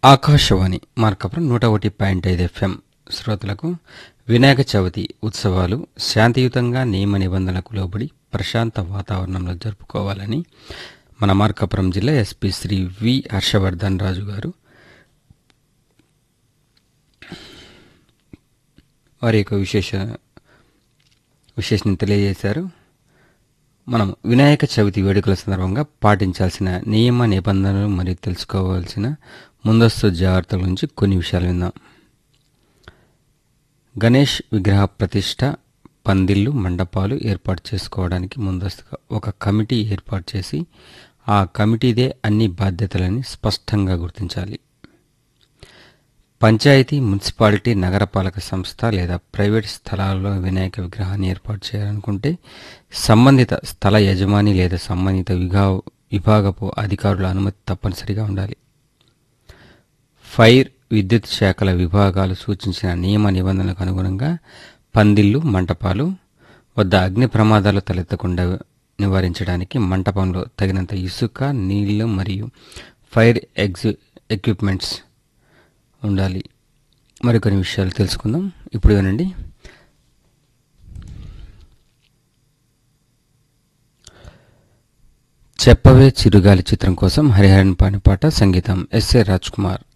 ఆకాశవాణి మార్కపురం నూట ఒకటి పాయింట్ ఐదు ఎఫ్ఎం శ్రోతలకు వినాయక చవితి ఉత్సవాలు శాంతియుతంగా నియమ నిబంధనలకు లోబడి ప్రశాంత వాతావరణంలో జరుపుకోవాలని మన మార్కాపురం జిల్లా ఎస్పీ శ్రీ వి హర్షవర్ధన్ రాజు గారు వారి యొక్క విశేష విశేషం తెలియజేశారు మనం వినాయక చవితి వేడుకల సందర్భంగా పాటించాల్సిన నియమ నిబంధనలు మరియు తెలుసుకోవాల్సిన ముందస్తు జాగ్రత్తల గురించి కొన్ని విషయాలు విందాం గణేష్ విగ్రహ ప్రతిష్ట పందిళ్ళు మండపాలు ఏర్పాటు చేసుకోవడానికి ముందస్తుగా ఒక కమిటీ ఏర్పాటు చేసి ఆ కమిటీదే అన్ని బాధ్యతలని స్పష్టంగా గుర్తించాలి పంచాయతీ మున్సిపాలిటీ నగరపాలక సంస్థ లేదా ప్రైవేట్ స్థలాల్లో వినాయక విగ్రహాన్ని ఏర్పాటు చేయాలనుకుంటే సంబంధిత స్థల యజమాని లేదా సంబంధిత విగా విభాగపు అధికారుల అనుమతి తప్పనిసరిగా ఉండాలి ఫైర్ విద్యుత్ శాఖల విభాగాలు సూచించిన నియమ నిబంధనలకు అనుగుణంగా పందిళ్ళు మంటపాలు వద్ద అగ్ని ప్రమాదాలు తలెత్తకుండా నివారించడానికి మంటపంలో తగినంత ఇసుక నీళ్లు మరియు ఫైర్ ఎగ్జ్ ఎక్విప్మెంట్స్ ఉండాలి మరికొన్ని విషయాలు తెలుసుకుందాం ఇప్పుడు వినండి చెప్పవే చిరుగాలి చిత్రం కోసం హరిహరన్ పాణిపాట సంగీతం ఎస్ఏ రాజ్ కుమార్